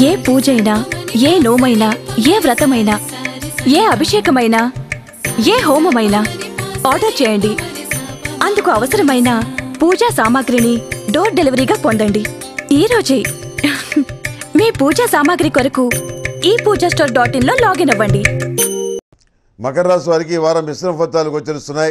ఏ పూజైనా ఏ నోమైనా ఏ వ్రతమైనా ఏ అభిషేకమైనా ఏ హోమమైనా ఆర్డర్ చేయండి అందుకు అవసరమైన పూజా సామాగ్రిని డోర్ డెలివరీగా పొందండి ఈ రోజే మీ పూజా సామాగ్రి కొరకు ఈ పూజా స్టోర్ డాట్ ఇన్లో లాగిన్ అవ్వండి మకర రాశి వారికి ఈ వారం మిశ్రమ ఫలితాలు గోచరిస్తున్నాయి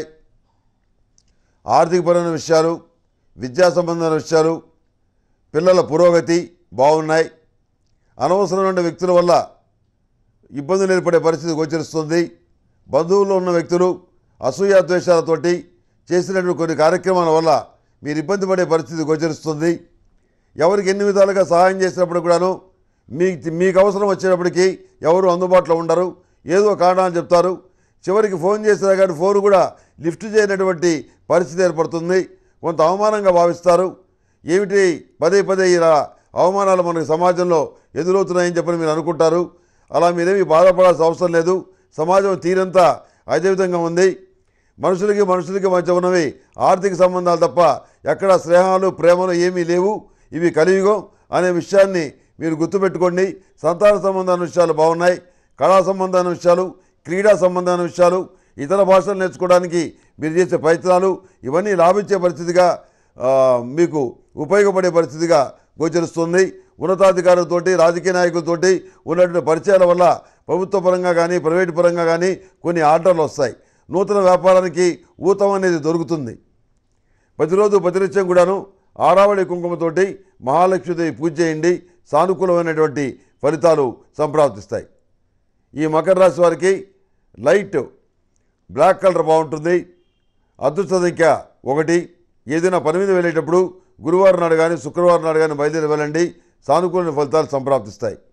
ఆర్థికపరమైన విషయాలు విద్యా సంబంధమైన విషయాలు పిల్లల పురోగతి బాగున్నాయి అనవసరమైన వ్యక్తుల వల్ల ఇబ్బందులు ఏర్పడే పరిస్థితి గోచరిస్తుంది బంధువుల్లో ఉన్న వ్యక్తులు అసూయ ద్వేషాలతోటి చేసినటువంటి కొన్ని కార్యక్రమాల వల్ల మీరు ఇబ్బంది పడే పరిస్థితి గోచరిస్తుంది ఎవరికి ఎన్ని విధాలుగా సహాయం చేసినప్పుడు కూడాను మీ మీకు అవసరం వచ్చేటప్పటికి ఎవరు అందుబాటులో ఉండరు ఏదో కారణాలు చెప్తారు చివరికి ఫోన్ చేసినా కానీ ఫోన్ కూడా లిఫ్ట్ చేయనటువంటి పరిస్థితి ఏర్పడుతుంది కొంత అవమానంగా భావిస్తారు ఏమిటి పదే పదే ఇలా అవమానాలు మనకు సమాజంలో ఎదురవుతున్నాయని చెప్పని మీరు అనుకుంటారు అలా మీరేమీ బాధపడాల్సిన అవసరం లేదు సమాజం తీరంతా అదే విధంగా ఉంది మనుషులకి మనుషులకి మధ్య ఉన్నవి ఆర్థిక సంబంధాలు తప్ప ఎక్కడ స్నేహాలు ప్రేమలు ఏమీ లేవు ఇవి కలియుగం అనే విషయాన్ని మీరు గుర్తుపెట్టుకోండి సంతాన సంబంధాల విషయాలు బాగున్నాయి కళా సంబంధాల విషయాలు క్రీడా సంబంధాల విషయాలు ఇతర భాషలు నేర్చుకోవడానికి మీరు చేసే ప్రయత్నాలు ఇవన్నీ లాభించే పరిస్థితిగా ఆ, మీకు ఉపయోగపడే పరిస్థితిగా గోచరిస్తుంది ఉన్నతాధికారులతోటి రాజకీయ నాయకులతోటి ఉన్నటువంటి పరిచయాల వల్ల ప్రభుత్వ పరంగా కానీ ప్రైవేటు పరంగా కానీ కొన్ని ఆర్డర్లు వస్తాయి నూతన వ్యాపారానికి ఊతం అనేది దొరుకుతుంది ప్రతిరోజు ప్రతినిత్యం కూడాను ఆరావళి కుంకుమతోటి మహాలక్ష్మీదేవి పూజ చేయండి సానుకూలమైనటువంటి ఫలితాలు సంప్రాప్తిస్తాయి ఈ మకర రాశి వారికి లైట్ బ్లాక్ కలర్ బాగుంటుంది అదృష్ట సంఖ్య ఒకటి ఏదైనా పని మీద వెళ్ళేటప్పుడు గురువారం నాడు కానీ శుక్రవారం నాడు కానీ బయలుదేరి వెళ్ళండి సానుకూల ఫలితాలు సంప్రాప్తిస్తాయి